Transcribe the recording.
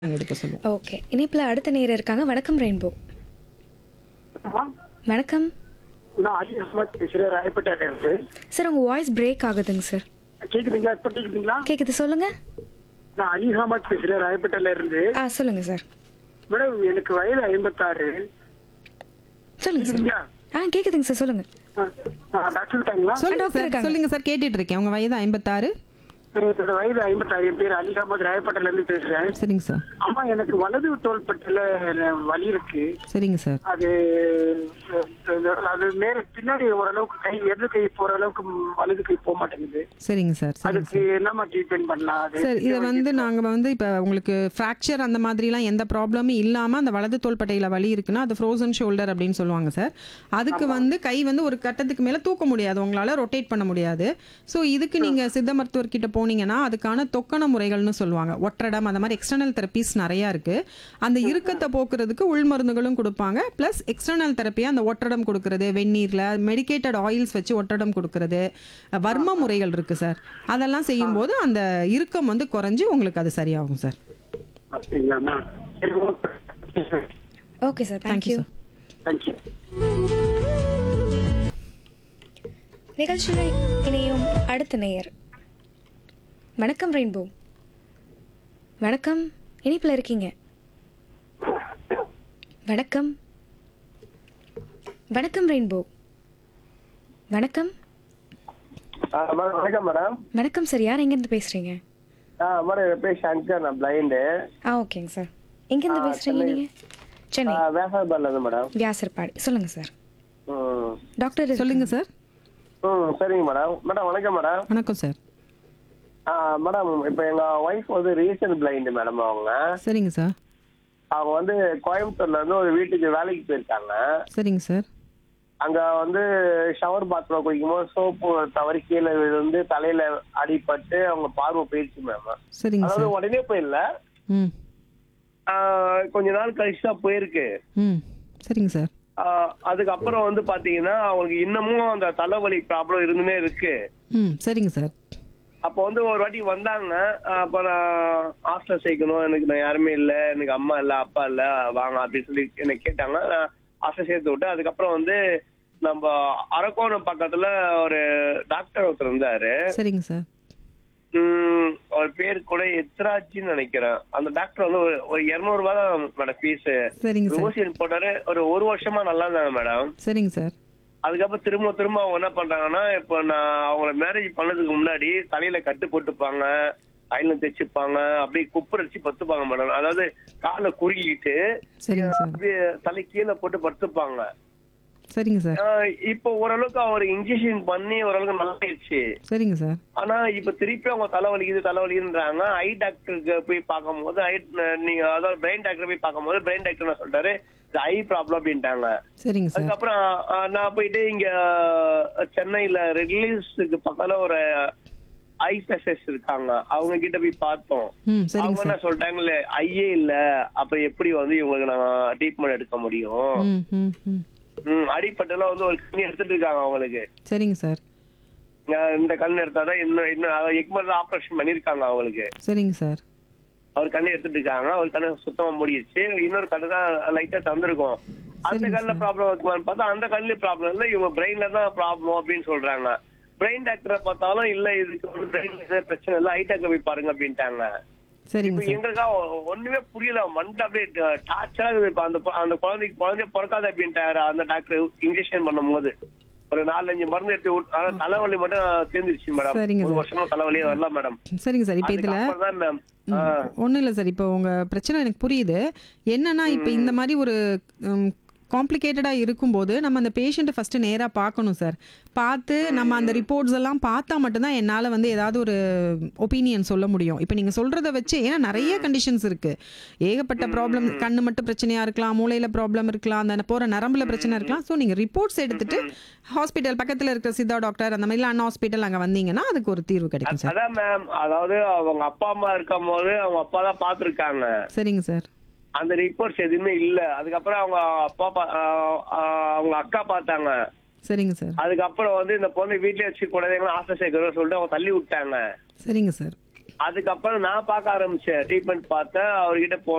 நாங்க எடுக்க சொல்லுவோம் ஓகே இணைப்பில் அடுத்த நேரம் இருக்காங்க வணக்கம் ரெயின்போ வணக்கம் நான் அலி அஹமத் பேசுறேன் ராயப்பேட்டையில இருந்து சார் உங்கள் வாய்ஸ் பிரேக் ஆகுதுங்க சார் கேக்குதுங்களா இப்ப கேக்குதுங்களா கேட்குது சொல்லுங்க நான் அலி அஹமத் பேசுறேன் ராயப்பேட்டையில இருந்து ஆ சொல்லுங்க சார் மேடம் எனக்கு வயது ஐம்பத்தாறு சொல்லுங்க சார் கேக்குதுங்களா ஆ கேட்குதுங்க சார் சொல்லுங்க ஆ, ஆ, டாக்டர் இருக்காங்களா சொல்லுங்க டாக்டர் சார் இருக்காங்க. சொல்லுங்க சார் கேட்டுட்டு இருக்கேன் உங்க வயது ஐம்பத்தாறு என்னோட வயது ஐம்பத்தாறு என் பேர் அலி அஹமத் ராயப்பேட்டையில இருந்து பேசுறேன் சரிங்க சார் அம்மா எனக்கு வலது தோள்பட்டையில வலி இருக்கு சரிங்க சார் அது அது மேல பின்னாடி ஓரளவுக்கு கை இடது கை போற அளவுக்கு வலது கை போக மாட்டேங்குது சரிங்க சார் சரிங்க அதுக்கு என்னமா ட்ரீட்மெண்ட் பண்ணலாம் அது சார் இதை வந்து நாங்கள் வந்து இப்போ உங்களுக்கு ஃப்ராக்சர் அந்த மாதிரிலாம் எந்த ப்ராப்ளமும் இல்லாமல் அந்த வலது தோள்பட்டையில் வலி இருக்குன்னா அது ஃப்ரோசன் ஷோல்டர் அப்படின்னு சொல்லுவாங்க சார் அதுக்கு வந்து கை வந்து ஒரு கட்டத்துக்கு மேலே தூக்க முடியாது உங்களால் ரொட்டேட் பண்ண முடியாது ஸோ இதுக்கு நீங்கள் சித்த மருத்துவர்கிட்ட போனீங்கன்னா அதுக்கான தொக்கண முறைகள்னு சொல்லுவாங்க ஒற்றடம் அந்த மாதிரி எக்ஸ்டர்னல் தெரப்பீஸ் நிறையா இருக்குது அந்த இறுக்கத்தை போக்குறதுக்கு உள் மருந்துகளும் கொடுப்பாங்க ப்ளஸ் எக்ஸ்டர்னல் தெரப்பியாக அந்த ஒற்றடம் கொடுக்கறது வெந்நீரில் மெடிக்கேட்டட் ஆயில்ஸ் வச்சு ஒற்றடம் கொடுக்கறது வர்ம முறைகள் இருக்குது சார் அதெல்லாம் செய்யும்போது அந்த இறுக்கம் வந்து குறைஞ்சு உங்களுக்கு அது சரியாகும் சார் அப்படிங்களாம்மா சரி okay sir thank you thank you sir thank you நிகழ்ச்சியில் இணையும் அடுத்த நேயர் வணக்கம் ரெயின்போ வணக்கம் இணைப்பில் இருக்கீங்க வணக்கம் வணக்கம் ரெயின்போ வணக்கம் ஆ, மேடம் வணக்கம் மேடம் வணக்கம் சார் யார் எங்கேருந்து பேசுகிறீங்க ஆ மேடம் என் பேர் சங்கர் நான் பிளைண்டு ஆ ஓகேங்க சார் எங்கேருந்து பேசுகிறீங்க நீங்கள் சென்னை வேசாபாடில் இருந்து மேடம் வியாசர்பாடி சொல்லுங்கள் சார் ம் டாக்டர் சொல்லுங்க சார் ம் சரிங்க மேடம் மேடம் வணக்கம் மேடம் வணக்கம் சார் ஆ மேடம் இப்போ எங்கள் ஒய்ஃப் வந்து ரீசன் பிளைண்டு மேடம் அவங்க சரிங்க சார் அவங்க வந்து கோயம்புத்தூர்ல இருந்து ஒரு வீட்டுக்கு வேலைக்கு போயிருக்காங்க சரிங்க சார் அங்க வந்து ஷவர் பாத்ரூம் குளிக்கும் போது சோப்பு தவறி கீழே விழுந்து தலையில அடிபட்டு அவங்க பார்வை போயிடுச்சு மேம் சரிங்க அதாவது சார் உடனே போயிடல ம் ஆ, கொஞ்ச நாள் கழிச்சு தான் போயிருக்கு ம் சரிங்க சார் ஆஹ் அதுக்கப்புறம் வந்து பாத்தீங்கன்னா அவங்களுக்கு இன்னமும் அந்த தலைவலி ப்ராப்ளம் இருந்துனே இருக்கு ம் சரிங்க சார் அப்போ வந்து ஒரு வாட்டி வந்தாங்க ஆஹ் அப்ப நான் ஹாஸ்டல் சேர்க்கணும் எனக்கு நான் யாருமே இல்லை எனக்கு அம்மா இல்லை அப்பா இல்லை வாங்க அப்படின்னு சொல்லி என்னை கேட்டாங்க நான் ஹாஸ்டல் சேர்த்து விட்டு அதுக்கப்புறம் வந்து நம்ம அரக்கோணம் பக்கத்துல ஒரு டாக்டர் ஒருத்தர் இருந்தாரு சரிங்க சார் உம் அவர் பேர் கூட எத்ராஜின்னு நினைக்கிறேன் அந்த டாக்டர் வந்து ஒரு ஒரு இருநூறு ரூபாய் தான் மேடம் ஃபீஸ் சரிங்க சார் ஊசி போட்டாரு ஒரு ஒரு வருஷமா நல்லா இருந்தாங்க மேடம் சரிங்க சார் அதுக்கப்புறம் திரும்ப திரும்ப அவங்க என்ன பண்றாங்கன்னா இப்போ நான் அவங்கள மேரேஜ் பண்ணதுக்கு முன்னாடி தலையில கட்டு போட்டுப்பாங்க கையில தைச்சுப்பாங்க அப்படியே குப்புரடிச்சு பத்துப்பாங்க மேடம் அதாவது காலை குறுகிட்டு சரிங்க சார் அப்படியே தலை கீழே போட்டு படுத்துப்பாங்க சரிங்க சார் ஆஹ் இப்போ ஓரளவுக்கு அவர் இன்ஜெக்ஷன் பண்ணி ஓரளவுக்கு நல்லாயிடுச்சு சரிங்க சார் ஆனா இப்ப திருப்பி அவங்க தலைவலிக்குது தலைவலிக்குன்றாங்க ஐ டாக்டருக்கு போய் பார்க்கும்போது ஐ நீங்க அதாவது பிரெயின் டாக்டர் போய் பார்க்கும்போது பிரெயின் டாக்டர் என்ன சொல்றாரு ஐ ப்ராப்ளம் அப்படின்ட்டாங்க சரிங்க சார் அதுக்கப்புறம் அஹ், நான் போயிட்டு இங்க அஹ், சென்னையில ரிலீஸ்க்கு பக்கத்துல ஒரு ஐ ஸ்பெஷலிஸ்ட் இருக்காங்க அவங்க கிட்ட போய் பார்த்தோம் ம் சரிங்க அவங்க என்ன சார் சொல்லிட்டாங்கல்ல ஐயே இல்ல அப்ப எப்படி வந்து இவங்களுக்கு நான் ட்ரீட்மெண்ட் எடுக்க முடியும் ம் ம் ம் ம், அடிப்பட்டெல்லாம் வந்து ஒரு கண்ணி எடுத்துட்டு இருக்காங்க அவங்களுக்கு சரிங்க சார் அஹ், இந்த கண் எடுத்தாதான் இன்னும் இன்னும் எக்மர் ஆபரேஷன் பண்ணிருக்காங்க அவங்களுக்கு சரிங்க சார் அவர் கண்ணை எடுத்துட்டு இருக்காங்க அவர் கண்ணு சுத்தமா மூடிடுச்சு இன்னொரு கண்ணு தான் லைட்டா தந்திருக்கும் அந்த சரிங்க கண்ணுல ப்ராப்ளம் இருக்குமான்னு பார்த்தா அந்த கண்ணுல ப்ராப்ளம் இல்ல இவங்க பிரெயின்ல தான் ப்ராப்ளம் அப்படின்னு சொல்றாங்க பிரெயின் டாக்டரை பார்த்தாலும் இல்ல இதுக்கு ஒரு பிரெயின்ல பிரச்சனை இல்ல ஐ டாக்டர் போய் பாருங்க அப்படின்ட்டாங்க சரிங்க இப்ப சார் எங்களுக்கா ஒ- ஒண்ணுமே புரியல மண்டை அப்படியே டார்ச்சரா இருக்குது இப்ப அந்த பொ- அந்த குழந்தைக்கு குழந்தை பிறக்காத அப்படின்ட்டாரு அந்த டாக்டர் இன்ஜெக்ஷன் பண்ணும் போது ஒரு நாலஞ்சு மருந்து எடுத்து விட்டு- ஆனா தலைவலி மட்டும் தீர்ந்துருச்சு மேடம் சரிங்க ஒரு சார். வருஷமா தலைவலியே வரல மேடம் சரிங்க சார் இப்போ இதில் அதுக்கப்புறம் தான் ஒன்றும் இல்லை சார் இப்போ உங்கள் பிரச்சனை எனக்கு புரியுது என்னன்னா இப்போ இந்த மாதிரி ஒரு காம்ப்ளிகேட்டடாக இருக்கும்போது நம்ம அந்த பேஷண்ட்டை ஃபஸ்ட்டு நேராக பார்க்கணும் சார் பார்த்து நம்ம அந்த ரிப்போர்ட்ஸ் எல்லாம் பார்த்தா மட்டும்தான் என்னால் வந்து ஏதாவது ஒரு ஒப்பீனியன் சொல்ல முடியும் இப்போ நீங்கள் சொல்கிறத வச்சு ஏன்னா நிறைய கண்டிஷன்ஸ் இருக்குது ஏகப்பட்ட ப்ராப்ளம் கண்ணு மட்டும் பிரச்சனையாக இருக்கலாம் மூளையில் ப்ராப்ளம் இருக்கலாம் அந்த போகிற நரம்புல பிரச்சனை இருக்கலாம் ஸோ நீங்கள் ரிப்போர்ட்ஸ் எடுத்துட்டு ஹாஸ்பிட்டல் பக்கத்தில் இருக்கிற சித்தா டாக்டர் அந்த மாதிரிலாம் அண்ணா ஹாஸ்பிட்டல் அங்கே வந்தீங்கன்னா அதுக்கு ஒரு தீர்வு கிடைக்கும் சார் அதான் மேம் அதாவது அவங்க அப்பா அம்மா இருக்கும் போது அவங்க அப்பா தான் பாத்துருக்காங்க சரிங்க சார் அந்த ரிப்போர்ட்ஸ் எதுவுமே இல்ல அதுக்கப்புறம் அவங்க அப்பா பா- ஆஹ் ஆஹ் அவங்க அக்கா பார்த்தாங்க சரிங்க சார் அதுக்கப்புறம் வந்து இந்த பொண்ணு வீட்லயே வச்சு குழந்தைங்களும் ஆசை சேர்க்கணும்னு சொல்லிட்டு அவங்க தள்ளி விட்டாங்க சரிங்க சார் அதுக்கப்புறம் நான் பார்க்க ஆரம்பிச்சேன் ட்ரீட்மெண்ட் பார்த்தேன் அவர்கிட்ட போ